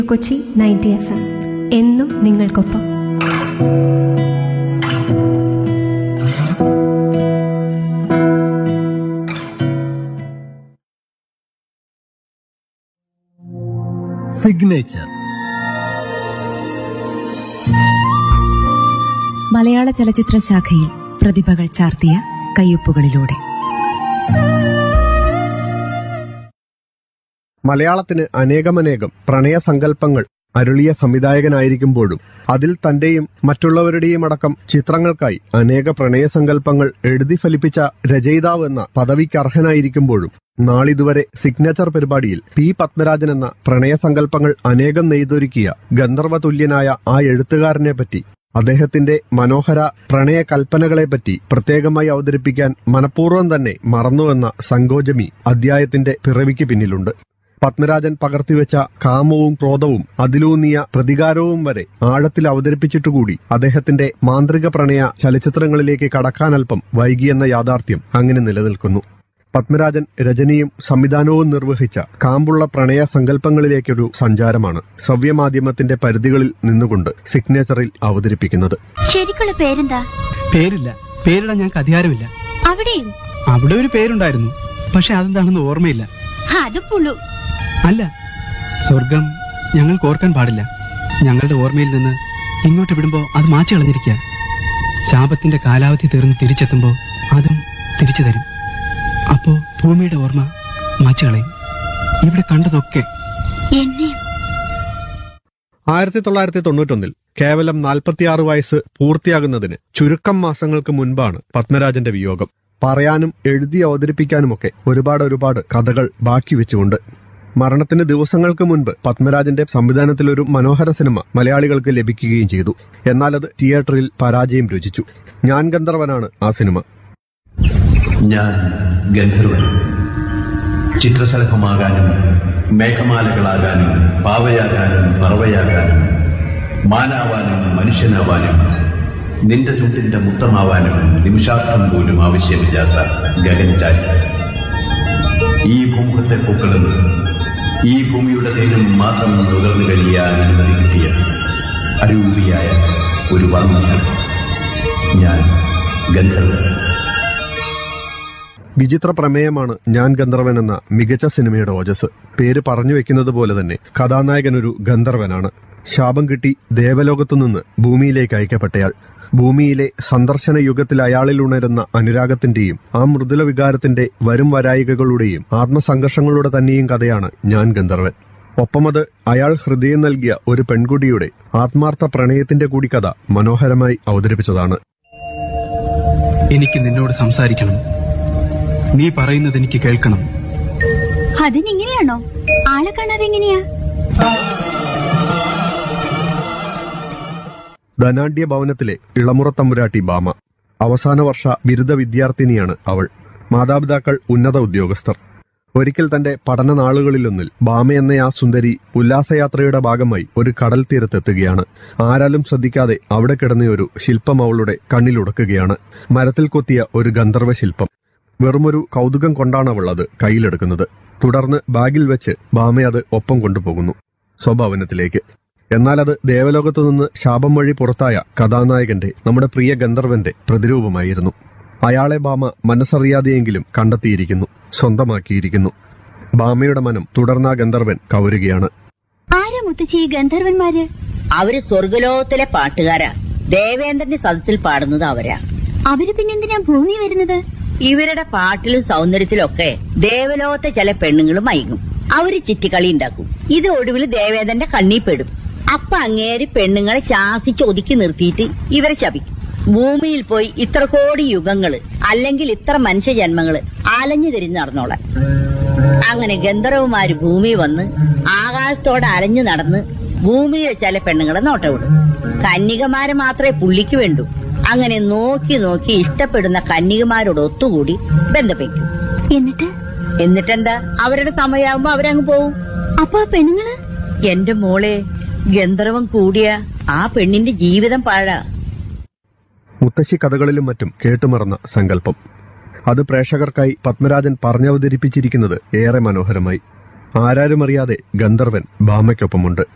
Kochi ninety F M എന്നും നിങ്ങൾക്കൊപ്പം signature മലയാള ചലച്ചിത്ര ശാഖയിൽ പ്രതിഭകൾ ചാർത്തിയ കയ്യൊപ്പുകളിലൂടെ മലയാളത്തിന് അനേകമനേകം പ്രണയസങ്കല്പങ്ങൾ അരുളിയ സംവിധായകനായിരിക്കുമ്പോഴും അതിൽ തന്റെയും മറ്റുള്ളവരുടെയും അടക്കം ചിത്രങ്ങൾക്കായി അനേക പ്രണയസങ്കല്പങ്ങൾ എഴുതി ഫലിപ്പിച്ച രചയിതാവ് എന്ന പദവിക്ക് അർഹനായിരിക്കുമ്പോഴും നാളിതുവരെ സിഗ്നേച്ചർ പരിപാടിയിൽ പി പത്മരാജൻ എന്ന പ്രണയസങ്കല്പങ്ങൾ അനേകം നെയ്തൊരുക്കിയ ഗന്ധർവതുല്യനായ ആ എഴുത്തുകാരനെ പറ്റി അദ്ദേഹത്തിന്റെ മനോഹര പ്രണയ കൽപ്പനകളെപ്പറ്റി പ്രത്യേകമായി അവതരിപ്പിക്കാൻ മനഃപൂർവ്വം തന്നെ മറന്നുവെന്ന സങ്കോചമി അദ്ധ്യായത്തിന്റെ പിറവിക്ക് പിന്നിലുണ്ട് പത്മരാജൻ പകർത്തിവെച്ച കാമവും ക്രോധവും അതിലൂന്നിയ പ്രതികാരവും വരെ ആഴത്തിൽ അവതരിപ്പിച്ചിട്ടുകൂടി അദ്ദേഹത്തിന്റെ മാന്ത്രിക പ്രണയ ചലച്ചിത്രങ്ങളിലേക്ക് കടക്കാനൽപ്പം വൈകിയെന്ന യാഥാർത്ഥ്യം അങ്ങനെ നിലനിൽക്കുന്നു പത്മരാജൻ രചനയും സംവിധാനവും നിർവഹിച്ച കാമ്പുള്ള പ്രണയ സങ്കല്പങ്ങളിലേക്കൊരു സഞ്ചാരമാണ് ശ്രവ്യമാധ്യമത്തിന്റെ പരിധികളിൽ നിന്നുകൊണ്ട് സിഗ്നേച്ചറിൽ അവതരിപ്പിക്കുന്നത് ശരിക്കുള്ള പേരെന്താ പേരില്ല പേരിടാൻ ഞങ്ങൾക്ക് അധികാരമില്ല അവിടെയും അവിടെ ഒരു പേരുണ്ടായിരുന്നു പക്ഷെ അതെന്താണെന്ന് ഓർമ്മയില്ല അത് പുളു അല്ല സ്വർഗം ഞങ്ങൾക്ക് ഓർക്കാൻ പാടില്ല ഞങ്ങളുടെ ഓർമ്മയിൽ നിന്ന് ഇങ്ങോട്ട് വിടുമ്പോൾ അത് മാറ്റി കളഞ്ഞിരിക്കുക ശാപത്തിന്റെ കാലാവധി തീർന്ന് തിരിച്ചെത്തുമ്പോൾ അതും തിരിച്ചു തരും അപ്പോ ഭൂമിയുടെ ഓർമ്മ മാച്ചു കളയും ഇവിടെ കണ്ടതൊക്കെ എന്നെയും ആയിരത്തി തൊള്ളായിരത്തി തൊണ്ണൂറ്റൊന്നിൽ കേവലം നാൽപ്പത്തിയാറ് വയസ്സ് പൂർത്തിയാകുന്നതിന് ചുരുക്കം മാസങ്ങൾക്ക് മുൻപാണ് പത്മരാജന്റെ വിയോഗം പറയാനും എഴുതി അവതരിപ്പിക്കാനുമൊക്കെ ഒരുപാട് ഒരുപാട് കഥകൾ ബാക്കി വെച്ചുകൊണ്ട് മരണത്തിന് ദിവസങ്ങൾക്ക് മുൻപ് പത്മരാജന്റെ സംവിധാനത്തിൽ ഒരു മനോഹര സിനിമ മലയാളികൾക്ക് ലഭിക്കുകയും ചെയ്തു എന്നാൽ അത് തിയേറ്ററിൽ പരാജയം രുചിച്ചു ഞാൻ ഗന്ധർവനാണ് ആ സിനിമ ഞാൻ ഗന്ധർവൻ ചിത്രശലഭമാകാനും മേഘമാലകളാകാനും പാവയാകാനും പറവയാകാനും മാനാവാനും മനുഷ്യനാവാനും നിന്റെ ചുണ്ടിന്റെ മുത്തമാവാനും നിമിഷാർത്ഥം പോലും ആവശ്യമില്ലാത്ത ഗഗനചാരി ഈ ഭൂമുഖത്തെ പൂക്കളും ഈ ഭൂമിയുടെ തേനും മാത്രം നുകർന്നു കഴിയാൻ അനുമതി കിട്ടിയ അരൂപിയായ ഒരു വർണ്ണശം ഞാൻ ഗന്ധർവൻ വിചിത്ര പ്രമേയമാണ് ഞാൻ ഗന്ധർവൻ എന്ന മികച്ച സിനിമയുടെ ഓജസ് പേര് പറഞ്ഞു വെക്കുന്നത് പോലെ തന്നെ കഥാനായകൻ ഒരു ഗന്ധർവനാണ് ശാപം കിട്ടി ദേവലോകത്തു നിന്ന് ഭൂമിയിലേക്ക് അയക്കപ്പെട്ടയാൾ ഭൂമിയിലെ സന്ദർശന യുഗത്തിൽ അയാളിൽ ഉണരുന്ന അനുരാഗത്തിന്റെയും ആ മൃദുല വികാരത്തിന്റെ വരും വരായികകളുടെയും ആത്മസംഘർഷങ്ങളുടെ തന്നെയും കഥയാണ് ഞാൻ ഗന്ധർവൻ ഒപ്പമത് അയാൾ ഹൃദയം നൽകിയ ഒരു പെൺകുട്ടിയുടെ ആത്മാർത്ഥ പ്രണയത്തിന്റെ കൂടി കഥ മനോഹരമായി അവതരിപ്പിച്ചതാണ് എനിക്ക് നിന്നോട് സംസാരിക്കണം നീ പറയുന്നത് എനിക്ക് കേൾക്കണം അതിനിങ്ങനെയാണോ ആളെ കാണാതെ എങ്ങനെയാ ധനാഢ്യ ഭവനത്തിലെ ഇളമുറ തമ്പുരാട്ടി ബാമ അവസാന വർഷ ബിരുദ വിദ്യാർത്ഥിനിയാണ് അവൾ മാതാപിതാക്കൾ ഉന്നത ഉദ്യോഗസ്ഥർ ഒരിക്കൽ തന്റെ പഠന നാളുകളിലൊന്നിൽ ബാമ എന്ന ആ സുന്ദരി ഉല്ലാസയാത്രയുടെ ഭാഗമായി ഒരു കടൽ തീരത്തെത്തുകയാണ് ആരാലും ശ്രദ്ധിക്കാതെ അവിടെ കിടന്ന ഒരു ശില്പം അവളുടെ കണ്ണിലുടക്കുകയാണ് മരത്തിൽ കൊത്തിയ ഒരു ഗന്ധർവ ശില്പം വെറുമൊരു കൗതുകം കൊണ്ടാണ് അവൾ അത് കയ്യിലെടുക്കുന്നത് തുടർന്ന് ബാഗിൽ വെച്ച് ബാമ അത് ഒപ്പം കൊണ്ടുപോകുന്നു സ്വഭവനത്തിലേക്ക് എന്നാൽ അത് ദേവലോകത്തു നിന്ന് ശാപം വഴി പുറത്തായ കഥാനായകന്റെ നമ്മുടെ പ്രിയ ഗന്ധർവന്റെ പ്രതിരൂപമായിരുന്നു അയാളെ ബാമ മനസ്സറിയാതെയെങ്കിലും കണ്ടെത്തിയിരിക്കുന്നു സ്വന്തമാക്കിയിരിക്കുന്നു ബാമയുടെ മനം തുടർന്ന ഗന്ധർവൻ കവരുകയാണ് ആരാ മുത്തച്ഛി ഈ ഗന്ധർവന്മാര് അവര് സ്വർഗലോകത്തിലെ പാട്ടുകാരാ ദേവേന്ദ്രന്റെ സദസ്സിൽ പാടുന്നത് അവരാ അവര് പിന്നെന്തിനാ ഭൂമി വരുന്നത് ഇവരുടെ പാട്ടിലും സൗന്ദര്യത്തിലും ഒക്കെ ദേവലോകത്തെ ചില പെണ്ണുങ്ങളും മയങ്ങും അവര് ചിറ്റിക്കളി ഉണ്ടാക്കും ഇത് ഒടുവിൽ ദേവേന്ദ്രന്റെ കണ്ണീ പെടും അപ്പൊ അങ്ങേര് പെണ്ണുങ്ങളെ ശാസിച്ച് ഒതുക്കി നിർത്തിയിട്ട് ഇവരെ ശപിക്കും ഭൂമിയിൽ പോയി ഇത്ര കോടി യുഗങ്ങള് അല്ലെങ്കിൽ ഇത്ര മനുഷ്യജന്മങ്ങള് അലഞ്ഞു തിരിഞ്ഞ് നടന്നോളാൻ അങ്ങനെ ഗന്ധർവമാര് ഭൂമി വന്ന് ആകാശത്തോടെ അലഞ്ഞു നടന്ന് ഭൂമിയിലെ ചില പെണ്ണുങ്ങളെ നോട്ടവിടും കന്യകമാരെ മാത്രമേ പുള്ളിക്ക് വേണ്ടൂ അങ്ങനെ നോക്കി നോക്കി ഇഷ്ടപ്പെടുന്ന കന്യകമാരോട് ഒത്തുകൂടി ബന്ധപ്പെക്കും എന്നിട്ട് എന്നിട്ടെന്താ അവരുടെ സമയമാകുമ്പോ അവരങ്ങ് പോവും അപ്പൊ ആ പെണ്ണുങ്ങള് എന്റെ മോളെ ഗന്ധർവം കൂടിയ ആ പെണ്ണിന്റെ ജീവിതം പാഴാ മുത്തശ്ശി കഥകളിലും മറ്റും കേട്ടുമറന്ന സങ്കല്പം അത് പ്രേക്ഷകർക്കായി പത്മരാജൻ പറഞ്ഞവതരിപ്പിച്ചിരിക്കുന്നത് ഏറെ മനോഹരമായി ആരാരുമറിയാതെ ഗന്ധർവൻ ഭാമയ്ക്കൊപ്പമുണ്ട്